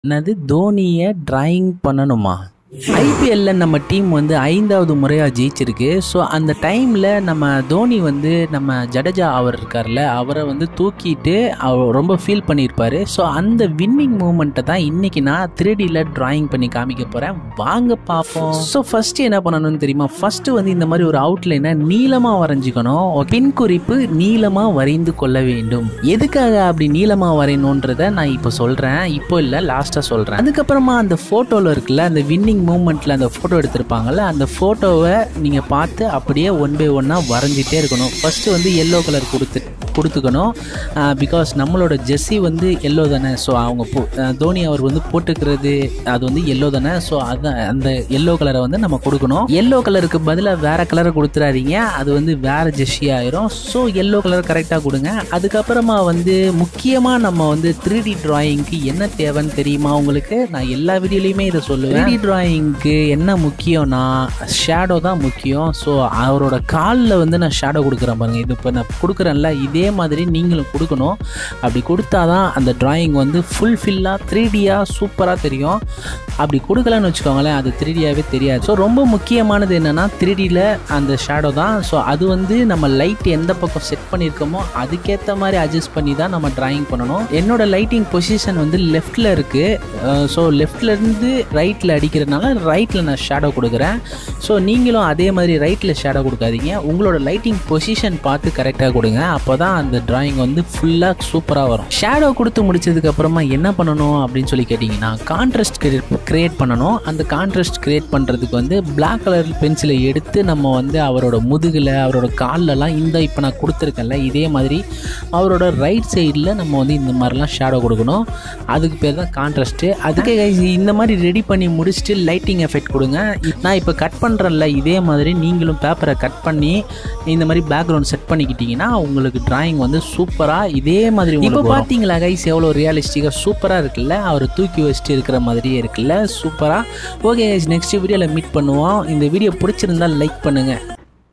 என்னது தோனியை டிராயிங் பண்ணணுமா ஐபிஎல்ல நம்ம டீம் வந்து ஐந்தாவது முறையாக ஜெயிச்சிருக்கு ஸோ அந்த டைமில் நம்ம தோனி வந்து நம்ம ஜடேஜா அவர் இருக்கார்ல அவரை வந்து தூக்கிட்டு அவர் ரொம்ப ஃபீல் பண்ணியிருப்பாரு ஸோ அந்த வின்னிங் மூமெண்ட்டை தான் இன்னைக்கு நான் த்ரீடியில் டிராயிங் பண்ணி காமிக்க போகிறேன் வாங்க பார்ப்போம் ஸோ ஃபஸ்ட்டு என்ன பண்ணணும்னு தெரியுமா ஃபஸ்ட்டு வந்து இந்த மாதிரி ஒரு அவுட்லைனை நீளமாக வரைஞ்சிக்கணும் பின் குறிப்பு நீளமாக வரைந்து கொள்ள வேண்டும் எதுக்காக அப்படி நீளமாக வரையணுன்றதை நான் இப்போ சொல்கிறேன் இப்போ இல்லை லாஸ்ட்டாக சொல்கிறேன் அதுக்கப்புறமா அந்த ஃபோட்டோவில் இருக்குல்ல அந்த வின்னிங் மூமெண்ட்டில் அந்த ஃபோட்டோ எடுத்திருப்பாங்கல்ல அந்த ஃபோட்டோவை நீங்கள் பார்த்து அப்படியே ஒன் பை ஒன்னாக வரைஞ்சிட்டே இருக்கணும் ஃபஸ்ட்டு வந்து எல்லோ கலர் கொடுத்து கொடுத்துக்கணும் பிகாஸ் நம்மளோட ஜெஸ்ஸி வந்து எல்லோ தானே ஸோ அவங்க போ அஹ் தோனி அவர் வந்து போட்டுக்கிறது அது வந்து எல்லோ தானே ஸோ அதான் அந்த எல்லோ கலரை வந்து நம்ம கொடுக்கணும் எல்லோ கலருக்கு பதிலாக வேறு கலரை கொடுத்துறாதீங்க அது வந்து வேறு ஜெஸ்ஸி ஆயிரும் ஸோ எல்லோ கலர் கரெக்டாக கொடுங்க அதுக்கப்புறமா வந்து முக்கியமாக நம்ம வந்து த்ரீ டி டிராயிங்க்கு என்ன தேவைன்னு தெரியுமா உங்களுக்கு நான் எல்லா வீடியோலையுமே இதை சொல்லுவேன் த்ரீ டி டிராயிங்க்கு என்ன முக்கியம்னா ஷேடோ தான் முக்கியம் ஸோ அவரோட காலில் வந்து நான் ஷேடோ கொடுக்குறேன் பாருங்கள் இது இப்போ நான் கொடுக்குறேன்ல இதே மாதிரி நீங்களும் கொடுக்கணும் அப்படி கொடுத்தா தான் அந்த டிராயிங் வந்து ஃபுல்ஃபில்லாக த்ரீ டியாக சூப்பராக தெரியும் அப்படி கொடுக்கலன்னு வச்சுக்கோங்களேன் அது த்ரீ டியாகவே தெரியாது ஸோ ரொம்ப முக்கியமானது என்னென்னா த்ரீ டியில் அந்த ஷேடோ தான் ஸோ அது வந்து நம்ம லைட் எந்த பக்கம் செட் பண்ணியிருக்கோமோ அதுக்கேற்ற மாதிரி அட்ஜஸ்ட் பண்ணி தான் நம்ம டிராயிங் பண்ணணும் என்னோட லைட்டிங் பொசிஷன் வந்து லெஃப்டில் இருக்குது ஸோ லெஃப்ட்லேருந்து ரைட்டில் அடிக்கிறதுனால ரைட்டில் நான் ஷேடோ கொடுக்குறேன் ஸோ நீங்களும் அதே மாதிரி ரைட்டில் ஷேடோ கொடுக்காதீங்க உங்களோட லைட்டிங் பொசிஷன் பார்த்து கரெக்டாக கொடுங்க அப்போ தான் அந்த டிராயிங் வந்து ஃபுல்லாக சூப்பராக வரும் ஷேடோ கொடுத்து முடிச்சதுக்கு அப்புறமா என்ன பண்ணணும் அப்படின்னு சொல்லி கேட்டிங்கன்னா கான்ட்ராஸ்ட் கிரியேட் பண்ணணும் அந்த கான்ட்ராஸ்ட் கிரியேட் பண்ணுறதுக்கு வந்து பிளாக் கலர் பென்சிலை எடுத்து நம்ம வந்து அவரோட முதுகில் அவரோட கால்லலாம் இந்த இப்போ நான் கொடுத்துருக்கேன்ல இதே மாதிரி அவரோட ரைட் சைடில் நம்ம வந்து இந்த மாதிரிலாம் ஷேடோ கொடுக்கணும் அதுக்கு பேர் தான் கான்ட்ராஸ்ட்டு அதுக்கே guys இந்த மாதிரி ரெடி பண்ணி முடிச்சுட்டு லைட்டிங் எஃபெக்ட் கொடுங்க நான் இப்போ கட் பண்ணுறேன்ல இதே மாதிரி நீங்களும் பேப்பரை கட் பண்ணி இந்த மாதிரி பேக்ரவுண்ட் செட் பண்ணிக்கிட்டீங்கன்னா உங்களுக்கு டிராயிங் வந்து சூப்பராக இதே மாதிரி இப்போ பார்த்தீங்களா கைஸ் எவ்வளோ ரியலிஸ்டிக்காக சூப்பராக இருக்குல்ல அவர் தூக்கி வச்சுட்டு இருக்கிற மாதிரியே இருக்குல்ல சூப்பராக ஓகே கைஸ் நெக்ஸ்ட் வீடியோவில் மீட் பண்ணுவோம் இந்த வீடியோ பிடிச்சிருந்தா லைக் பண்ணுங்கள்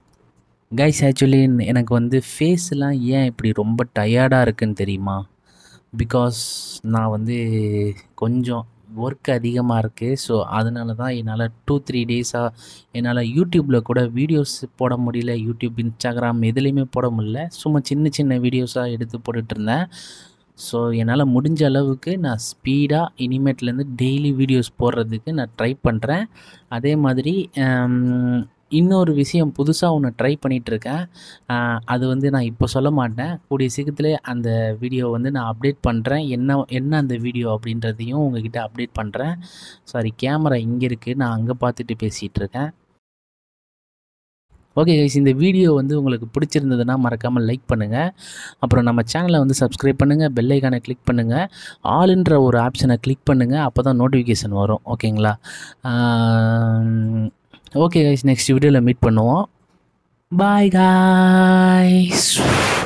கைஸ் ஆக்சுவலி எனக்கு வந்து ஃபேஸ்லாம் ஏன் இப்படி ரொம்ப டயர்டாக இருக்குன்னு தெரியுமா பிகாஸ் நான் வந்து கொஞ்சம் ஒர்க் அதிகமாக இருக்குது ஸோ அதனால தான் என்னால் டூ த்ரீ டேஸாக என்னால் யூடியூப்பில் கூட வீடியோஸ் போட முடியல யூடியூப் இன்ஸ்டாகிராம் எதுலேயுமே போட முடியல சும்மா சின்ன சின்ன வீடியோஸாக எடுத்து போட்டுட்டு இருந்தேன் ஸோ என்னால் முடிஞ்ச அளவுக்கு நான் ஸ்பீடாக இனிமேட்லேருந்து டெய்லி வீடியோஸ் போடுறதுக்கு நான் ட்ரை பண்ணுறேன் அதே மாதிரி ஹம், இன்னொரு விஷயம் புதுசாக ஒன்று ட்ரை பண்ணிகிட்ருக்கேன் அது வந்து நான் இப்போ சொல்ல மாட்டேன் கூடிய சீக்கிரத்தில் அந்த வீடியோ வந்து நான் அப்டேட் பண்ணுறேன் என்ன என்ன அந்த வீடியோ அப்படின்றதையும் உங்ககிட்ட அப்டேட் பண்ணுறேன் சாரி கேமரா இங்கே இருக்குது நான் அங்கே பார்த்துட்டு பேசிகிட்டு இருக்கேன் ஓகே கைஸ் இந்த வீடியோ வந்து உங்களுக்கு பிடிச்சிருந்ததுன்னா மறக்காமல் லைக் பண்ணுங்கள் அப்புறம் நம்ம சேனலை வந்து சப்ஸ்கிரைப் பண்ணுங்கள் பெல் ஐக்கானை கிளிக் பண்ணுங்கள் ஆளுன்ற ஒரு ஆப்ஷனை கிளிக் பண்ணுங்கள் அப்போ தான் நோட்டிஃபிகேஷன் வரும் ஓகேங்களா ஓகே கைஸ் நெக்ஸ்ட் வீடியோவில் மீட் பண்ணுவோம் பாய் காய்ஸ்